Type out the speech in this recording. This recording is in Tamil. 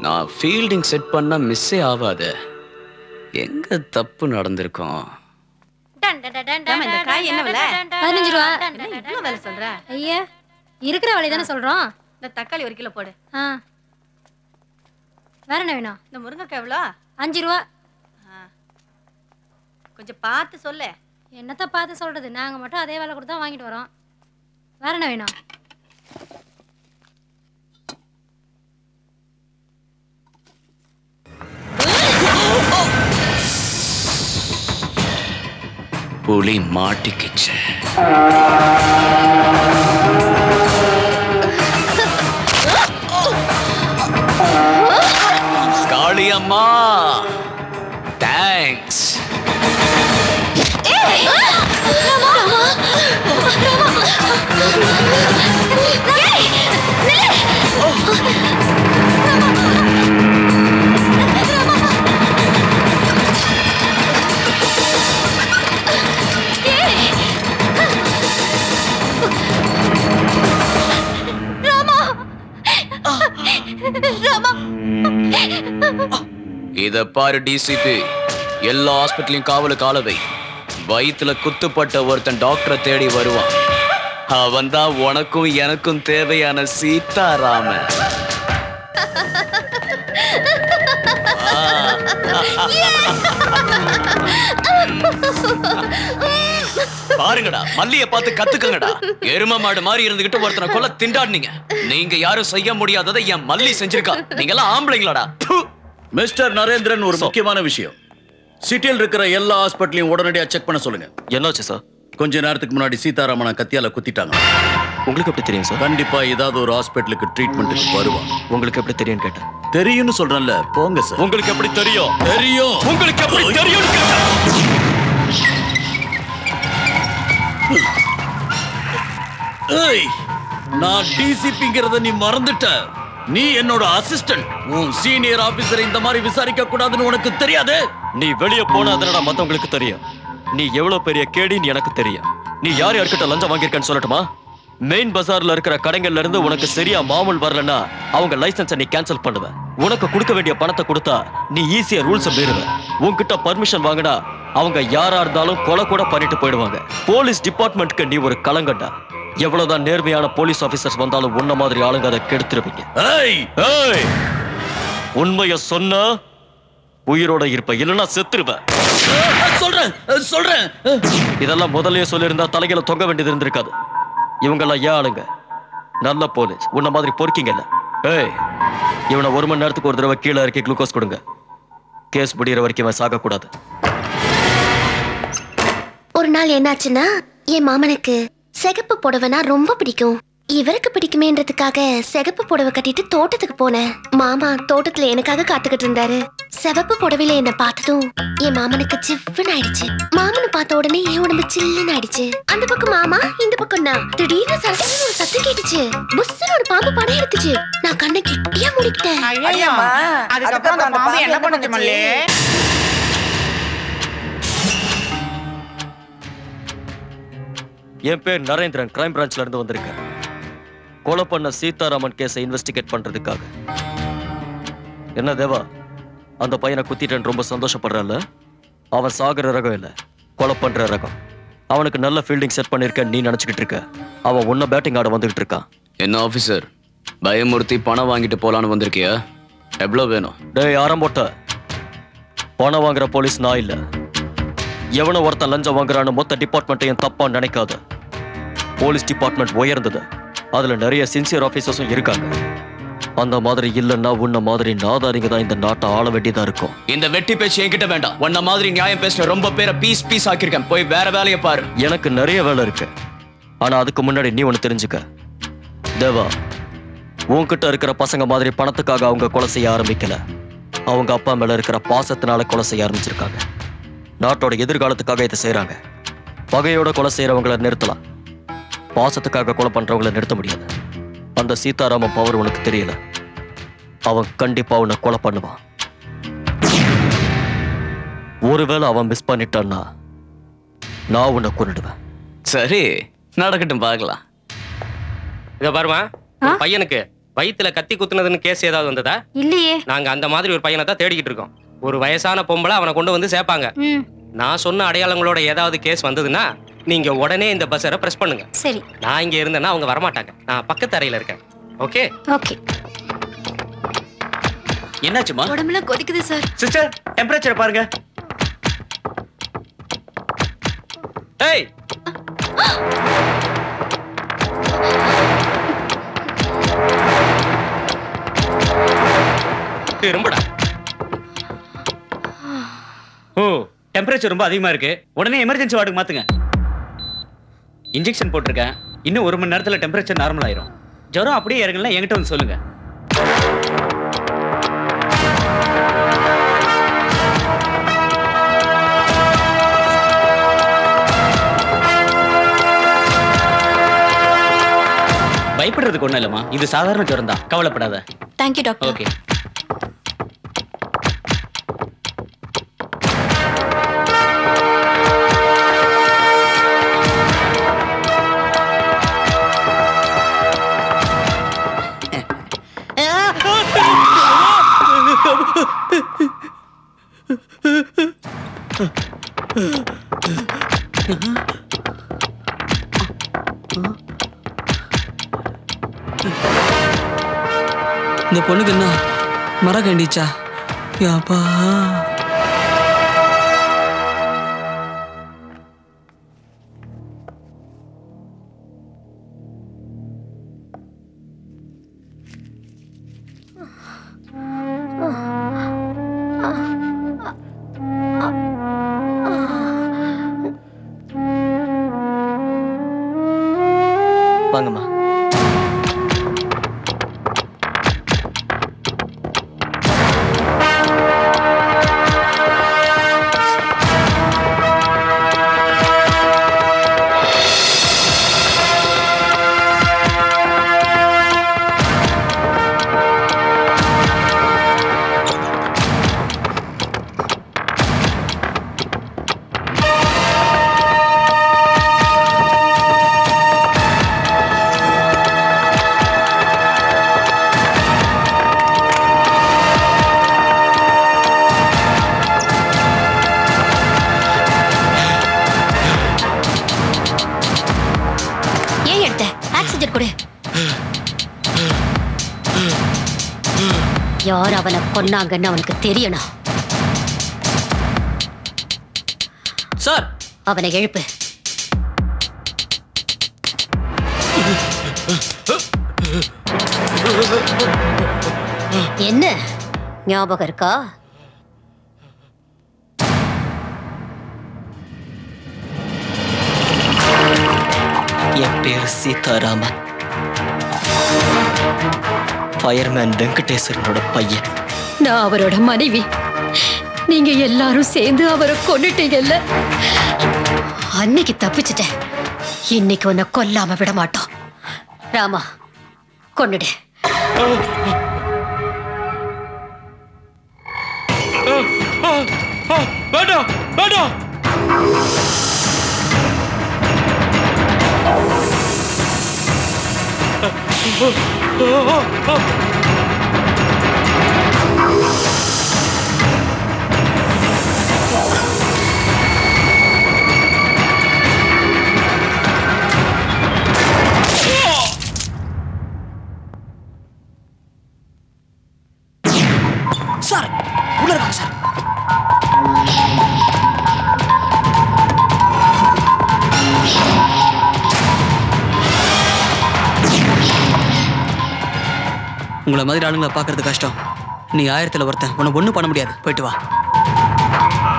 நான் ஃபீல்டிங் செட் பண்ணா மிஸ்ஸே ஆகாது எங்க தப்பு நடந்திருக்கும் ஏம்மா, இந்த காய் என்ன விலை பதினஞ்சு ரூபா என்ன இவ்வளோ விலை சொல்ற ஐயா இருக்கிற வழி தானே சொல்றோம் இந்த தக்காளி ஒரு கிலோ போடு ஆ வேற என்ன வேணும் இந்த முருங்கைக்காய் எவ்வளோ அஞ்சு ரூபா கொஞ்சம் பார்த்து சொல்லு என்னத்த பார்த்து சொல்றது நாங்க மட்டும் அதே வேலை கொடுத்தா வாங்கிட்டு வரோம் வேற என்ன வேணும் புலி மாட்டிக்கிச்சு காளியம்மா தேங்க்ஸ் இத பாரு டிசிபி எல்லா ஹாஸ்பிட்டலையும் காவலுக்கு ஆள வை வயித்துல குத்துப்பட்ட ஒருத்தன் டாக்டரை தேடி வருவான் அவன் தான் உனக்கும் எனக்கும் தேவையான சீதாராமன் பாருங்கடா மல்லிய பார்த்து கத்துக்கங்கடா எரும மாடு மாதிரி இருந்துகிட்டு ஒருத்தனை கொல்ல திண்டாடுனீங்க நீங்க யாரும் செய்ய முடியாததை என் மல்லி செஞ்சிருக்கா நீங்க எல்லாம் ஆம்பளைங்களாடா ப்பு. மிஸ்டர் நரேந்திரன் ஒரு முக்கியமான விஷயம் சிட்டியில் இருக்கிற எல்லா ஹாஸ்பிட்டலையும் உடனடியா செக் பண்ண சொல்லுங்க என்னாச்சு சார் கொஞ்ச நேரத்துக்கு முன்னாடி சீதாராமனை கத்தியால குத்திட்டாங்க உங்களுக்கு எப்படி தெரியும் சார் கண்டிப்பா ஏதாவது ஒரு ஹாஸ்பிட்டலுக்கு ட்ரீட்மெண்ட்டுக்கு வருவான் உங்களுக்கு எப்படி தெரியும் கேட்டேன் தெரியும்னு சொல்றேன்ல போங்க சார் உங்களுக்கு எப்படி தெரியும் தெரியும் உங்களுக்கு எப்படி தெரியும் ஏய் நான் டிசிபிங்கிறத நீ மறந்துட்ட நீ என்னோட அசிஸ்டன்ட் உன் சீனியர் ஆபீசர் இந்த மாதிரி விசாரிக்க கூடாதுன்னு உனக்கு தெரியாது நீ வெளியே போனா அதனடா மத்தவங்களுக்கு தெரியும் நீ எவ்வளவு பெரிய கேடின்னு எனக்கு தெரியும் நீ யார் யார்கிட்ட லஞ்சம் வாங்கியிருக்கன்னு சொல்லட்டுமா மெயின் பஜார்ல இருக்கிற கடைகள்ல இருந்து உனக்கு சரியா மாமூல் வரலன்னா அவங்க லைசன்ஸை நீ கேன்சல் பண்ணுவ உனக்கு கொடுக்க வேண்டிய பணத்தை கொடுத்தா நீ ஈஸியா ரூல்ஸை மீறுவ உன்கிட்ட பர்மிஷன் வாங்கினா அவங்க யாரா இருந்தாலும் கொலை கூட பண்ணிட்டு போயிடுவாங்க போலீஸ் டிபார்ட்மெண்ட்க்கு நீ ஒரு கலங்கண்டா எவ்வளவுதான் நேர்மையான போலீஸ் ஆபீசர்ஸ் வந்தாலும் உன்ன மாதிரி ஆளுங்க அதை கெடுத்துருவீங்க ஏய் ஏய் உண்மைய சொன்னா உயிரோட இருப்ப இல்லைன்னா செத்துருவ சொல்றேன் சொல்றேன் இதெல்லாம் முதல்லயே சொல்லியிருந்தா தலையில தொங்க வேண்டியது இருந்திருக்காது இவங்கெல்லாம் ஏன் ஆளுங்க நல்ல போலீஸ் உன்ன மாதிரி பொறுக்கிங்கல்ல ஏய் இவனை ஒரு மணி நேரத்துக்கு ஒரு தடவை கீழே இறக்கி குளுக்கோஸ் கொடுங்க கேஸ் முடியிற வரைக்கும் இவன் சாகக்கூடாது ஒரு நாள் என்னாச்சுன்னா என் மாமனுக்கு சிகப்பு புடவைனா ரொம்ப பிடிக்கும் இவருக்கு பிடிக்குமேன்றதுக்காக சிகப்பு புடவை கட்டிட்டு தோட்டத்துக்கு போனேன் மாமா தோட்டத்துல எனக்காக காத்துக்கிட்டு இருந்தாரு சிவப்பு புடவையில என்ன பார்த்ததும் என் மாமனுக்கு சிவ்வுன்னு ஆயிடுச்சு மாமனை பார்த்த உடனே என் உடம்பு சில்லுன்னு ஆயிடுச்சு அந்த பக்கம் மாமா இந்த பக்கம் நான் திடீர்னு சரசரன்னு ஒரு சத்தம் கேட்டுச்சு புஸ்ஸுன்னு ஒரு பாம்பு படம் எடுத்துச்சு நான் கண்ணை கெட்டியா மூடிக்கிட்டேன் ஐயம்மா அதுக்கப்புறம் அந்த பாம்பு என்ன பண்ணுச்சு மல்லி என் பேர் நரேந்திரன் கிரைம் பிரான்ச்ல இருந்து வந்திருக்கேன் கொலை பண்ண சீதாராமன் கேஸை இன்வெஸ்டிகேட் பண்றதுக்காக என்ன தேவா அந்த பையனை குத்திட்டேன்னு ரொம்ப சந்தோஷப்படுறல்ல அவன் சாகுற ரகம் இல்ல கொலை பண்ற ரகம் அவனுக்கு நல்ல ஃபீல்டிங் செட் பண்ணிருக்க நீ நினைச்சுக்கிட்டு இருக்க அவன் உன்ன பேட்டிங் ஆட வந்துகிட்டு இருக்கான் என்ன ஆபீசர் பயமுறுத்தி பணம் வாங்கிட்டு போலான்னு வந்திருக்கியா எவ்வளவு வேணும் டேய் ஆரம்போட்ட பணம் வாங்குற போலீஸ் நான் இல்ல எவனோ ஒருத்தன் லஞ்சம் வாங்குறான்னு மொத்த டிபார்ட்மெண்ட்டையும் தப்பா நினைக்காத போலீஸ் டிபார்ட்மெண்ட் உயர்ந்தது அதுல நிறைய சின்சியர் ஆபீசர்ஸும் இருக்காங்க அந்த மாதிரி இல்லைன்னா உன்ன மாதிரி நாதாரிங்க தான் இந்த நாட்டை ஆள வேண்டியதா இருக்கும் இந்த வெட்டி பேச்சு என்கிட்ட வேண்டாம் உன்ன மாதிரி நியாயம் பேசுற ரொம்ப பேரை பீஸ் பீஸ் ஆக்கியிருக்கேன் போய் வேற வேலையை பாரு எனக்கு நிறைய வேலை இருக்கு ஆனா அதுக்கு முன்னாடி நீ ஒண்ணு தெரிஞ்சுக்க தேவா உன்கிட்ட இருக்கிற பசங்க மாதிரி பணத்துக்காக அவங்க கொலை செய்ய ஆரம்பிக்கல அவங்க அப்பா மேல இருக்கிற பாசத்தினால கொலை செய்ய ஆரம்பிச்சிருக்காங்க நாட்டோட எதிர்காலத்துக்காக இதை செய்றாங்க பகையோட கொலை செய்யறவங்கள நிறுத்தலாம் பாசத்துக்காக கொலை பண்றவங்கள நிறுத்த முடியாது அந்த சீதாராமன் பவர் உனக்கு தெரியல அவன் கண்டிப்பா உன்னை கொலை பண்ணுவான் ஒருவேளை அவன் மிஸ் பண்ணிட்டான்னா நான் உன்னை கொன்னுடுவேன் சரி நடக்கட்டும் பார்க்கலாம் இத பாருமா ஆ? பையனுக்கு வயித்துல கத்தி குத்துனதுன்னு கேஸ் ஏதாவது வந்ததா இல்லையே நாங்க அந்த மாதிரி ஒரு பையனை தான் தேடிக்கிட்டு இருக்கோம் ஒரு வயசான பொம்பளை அவனை கொண்டு வந்து சேர்ப்பாங்க ம் நான் சொன்ன அடையாளங்களோட ஏதாவது கேஸ் வந்ததுன்னா நீங்க உடனே இந்த பஸ்ஸரை பிரஸ் பண்ணுங்க சரி நான் இங்க இருந்தேன்னா அவங்க வரமாட்டாங்க நான் பக்கத்து அறையில இருக்கேன் ஓகே ஓகே என்னாச்சுமா உடம்புலாம் கொதிக்குது சார் சிஸ்டர் டெம்பரேச்சர் பாருங்க ஏய் திரும்படா ஓ டெம்பரேச்சர் ரொம்ப அதிகமா இருக்கு உடனே எமர்ஜென்சி வார்டுக்கு மாத்துங்க இன்ஜெக்ஷன் போட்டிருக்கேன் இன்னும் ஒரு மணி நேரத்துல டெம்பரேச்சர் நார்மல் ஆயிரும் ஜுரம் அப்படியே இறங்கல என்கிட்ட வந்து சொல்லுங்க பயப்படுறதுக்கு ஒண்ணும் இல்லம்மா இது சாதாரண ஜுரம் தான் கவலைப்படாத தேங்க்யூ டாக்டர் ஓகே இந்த பொண்ணுக்கு என்ன மர கண்டிச்சா யாப்பா வாங்கம்மா ஏன் எடுத்த ஆக்சிஜன் கொடு யார் அவனை கொன்னாங்கன்னு அவனுக்கு தெரியணும் சார் அவனை எழுப்பு என்ன ஞாபகம் இருக்கா என் பேர் சீதாராமன் ஃபயர்மேன் வெங்கடேஸ்வரனோட பையன் நான் அவரோட மனைவி நீங்க எல்லாரும் சேர்ந்து அவரை கொன்னுட்டீங்கல்ல அன்னைக்கு தப்பிச்சிட்டேன் இன்னைக்கு உன்னை கொல்லாம விட மாட்டோம் ராமா கொன்னுடு வேண்டாம் வேண்டாம் சார் உள்ள இருக்காங்க சார் உங்களை மாதிரி ஆளுங்களை பார்க்கறது கஷ்டம் நீ ஆயிரத்துல ஒருத்தன் உன்னை ஒன்றும் பண்ண முடியாது போயிட்டு வா